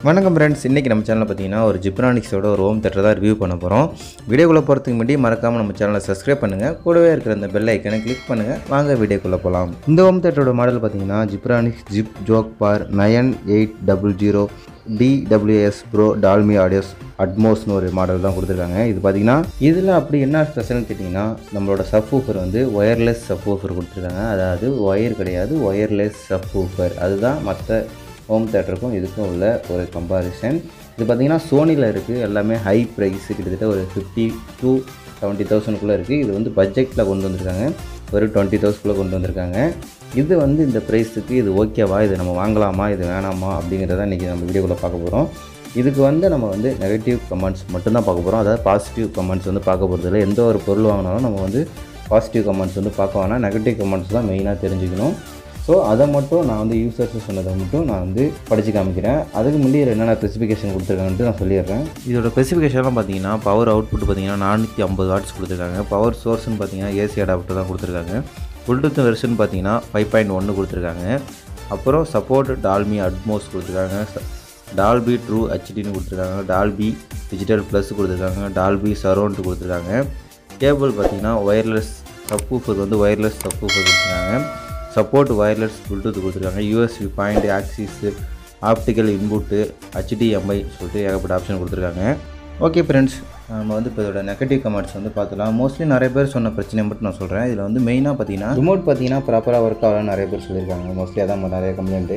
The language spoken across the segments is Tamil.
வணக்கம் ஃப்ரெண்ட்ஸ் இன்றைக்கி நம்ம சேனலில் பார்த்தீங்கன்னா ஒரு ஜிப்ரானிக்ஸோட ஒரு ஹோம் தேட்டர் தான் ரிவ்யூ பண்ண போகிறோம் வீடியோக்குள்ளே போகிறதுக்கு முன்னாடி மறக்காமல் நம்ம சேனலை சப்ஸ்கிரைப் பண்ணுங்கள் கூடவே இருக்கிற அந்த பெல் ஐக்கனை கிளிக் பண்ணுங்கள் வாங்க வீடியோக்குள்ளே போகலாம் இந்த ஹோம் தேட்டரோட மாடல் பார்த்தீங்கன்னா Zebronics Zeb juke bar nine eight double zero DWS pro Dolby audios அட்மோஸ்னு ஒரு மாடல் தான் கொடுத்துருக்காங்க இது பார்த்தீங்கன்னா இதில் அப்படி என்ன ஸ்பெஷல்னு கேட்டிங்கன்னா நம்மளோட சப்வூஃபர் வந்து ஒயர்லெஸ் சப்வூஃபர் கொடுத்துருக்காங்க அதாவது ஒயர் கிடையாது ஒயர்லெஸ் சப்வூஃபர் அதுதான் மற்ற ஹோம் தேட்டருக்கும் இதுக்கும் உள்ள ஒரு கம்பாரிசன் இது பார்த்திங்கன்னா சோனியில் இருக்குது எல்லாமே ஹை ப்ரைஸ் கிட்டத்தட்ட ஒரு ஃபிஃப்டி டூ செவன்ட்டி தௌசண்ட்குள்ளே இருக்குது இது வந்து பட்ஜெட்டில் கொண்டு வந்திருக்காங்க ஒரு டுவெண்ட்டி தௌசண்ட்குள்ளே கொண்டு வந்திருக்காங்க இது வந்து இந்த ப்ரைஸுக்கு இது ஓகேவா இது நம்ம வாங்கலாமா இது வேணாமா அப்படிங்கிறத இன்றைக்கி நம்ம வீடியோக்குள்ளே பார்க்க போகிறோம் இதுக்கு வந்து நம்ம வந்து நெகட்டிவ் கமெண்ட்ஸ் மட்டும்தான் பார்க்க போகிறோம் அதாவது பாசிட்டிவ் கமெண்ட்ஸ் வந்து பார்க்க போகிறதில்ல எந்த ஒரு பொருள் வாங்கினாலும் நம்ம வந்து பாசிட்டிவ் கமெண்ட்ஸ் வந்து பார்க்க வேணாம் நெகட்டிவ் கமெண்ட்ஸ் தான் மெயினாக தெரிஞ்சுக்கணும் ஸோ அதை மட்டும் நான் வந்து யூசர்ஸ் சொன்னதை மட்டும் நான் வந்து படித்து காமிக்கிறேன் அதுக்கு முன்னாடி இதுல என்னென்ன ஸ்பெசிஃபிகேஷன் கொடுத்துருக்காங்கன்ட்டு நான் சொல்லிடுறேன் இதோட ஸ்பெசிஃபிகேஷன்லாம் பார்த்தீங்கன்னா பவர் அவுட்புட் பார்த்தீங்கன்னா நானூற்றி ஐம்பது வாட்ஸ் கொடுத்துருக்காங்க பவர் சோர்ஸ்னு பார்த்தீங்கன்னா ஏசி அடாப்டர் தான் கொடுத்துருக்காங்க ப்ளூடூத் வெர்ஷன் பார்த்தீங்கன்னா ஃபைவ் பாயிண்ட் ஒன்று கொடுத்துருக்காங்க அப்புறம் சப்போர்ட் டால்மி அட்மோஸ் கொடுத்துருக்காங்க டால்பி ட்ரூ ஹெச்டின்னு கொடுத்துருக்காங்க டால்பி டிஜிட்டல் ப்ளஸ் கொடுத்துருக்காங்க டால்பி சரௌண்ட் கொடுத்துருக்காங்க கேபிள் பார்த்தீங்கன்னா ஒயர்லெஸ் சப்வூஃபருக்கு வந்து ஒயர்லெஸ் சப்வூஃபர் கொடுத்துருக்காங்க சப்போர்ட் ஒயர்லெஸ் ப்ளூடூத் கொடுத்துருக்காங்க USB point aux optical input HDMI சொல்லிட்டு ஏகப்பட்ட ஆப்ஷன் கொடுத்துருக்காங்க ஓகே ஃப்ரெண்ட்ஸ் நம்ம வந்து இப்போ இதோட நெகட்டிவ் கமெண்ட்ஸ் வந்து பார்த்துலாம் மோஸ்ட்லி நிறைய பேர் சொன்ன பிரச்சனையை மட்டும் நான் சொல்கிறேன் இதில் வந்து மெயினாக பார்த்தீங்கன்னா ரிமோட் பார்த்தீங்கன்னா ப்ராப்பராக ஒர்க் ஆகலாம் நிறைய பேர் சொல்லியிருக்காங்க மோஸ்ட்லி அதான் நிறைய கம்ப்ளைண்ட்டு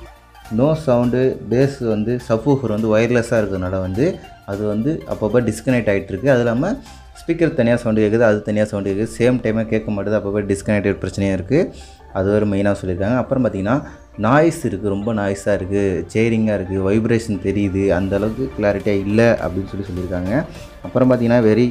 நோ சவுண்டு பேஸ் வந்து சப்வூஃபர் வந்து ஒயர்லெஸ்ஸாக இருக்கிறதுனால வந்து அது வந்து அப்பப்போ டிஸ்கனெக்ட் ஆகிட்டு இருக்கு அது இல்லாமல் ஸ்பீக்கர் தனியாக சவுண்டு கேட்குது அது தனியாக சவுண்டு கேட்குது சேம் டைமாக கேட்க மாட்டேது அப்பப்போ டிஸ்கனெக்டட் பிரச்சனையாக இருக்குது அது ஒரு மெயினாக சொல்லியிருக்காங்க அப்புறம் பார்த்தீங்கன்னா நாய்ஸ் இருக்குது ரொம்ப நாய்ஸாக இருக்குது சேரிங்காக இருக்குது வைப்ரேஷன் தெரியுது அந்த அளவுக்கு கிளாரிட்டியாக இல்லை அப்படின்னு சொல்லி சொல்லியிருக்காங்க அப்புறம் பார்த்தீங்கன்னா very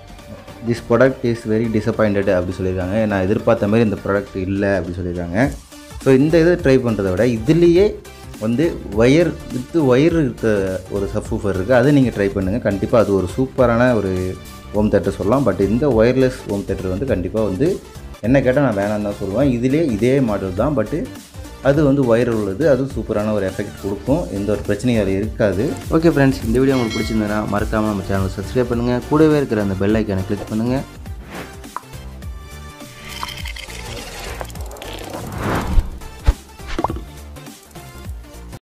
this product is very disappointed அப்படி சொல்லியிருக்காங்க நான் எதிர்பார்த்த மாதிரி இந்த ப்ராடக்ட் இல்லை அப்படி சொல்லியிருக்காங்க ஸோ இந்த இதை ட்ரை பண்ணுறத விட இதுலேயே வந்து ஒயர் வித்து ஒயர் இருக்க ஒரு சப்வூஃபர் இருக்குது அதை நீங்கள் ட்ரை பண்ணுங்கள் கண்டிப்பாக அது ஒரு சூப்பரான ஒரு ஹோம் தேட்டர் சொல்லலாம் பட் இந்த ஒயர்லெஸ் ஹோம் தேட்டர் வந்து கண்டிப்பாக வந்து என்ன கேட்டால் நான் வேணாம்னு தான் சொல்லுவேன் இதிலே இதே மாடல் தான் பட்டு அது வந்து ஒயர் உள்ளது அது சூப்பரான ஒரு எஃபெக்ட் கொடுக்கும் எந்த ஒரு பிரச்சனையும் அதில் இருக்காது ஓகே ஃப்ரெண்ட்ஸ் இந்த வீடியோ உங்களுக்கு பிடிச்சிருந்ததுன்னா மறக்காமல் நம்ம சேனலை சப்ஸ்கிரைப் பண்ணுங்கள் கூடவே இருக்கிற அந்த பெல் ஐக்கானை கிளிக் பண்ணுங்கள்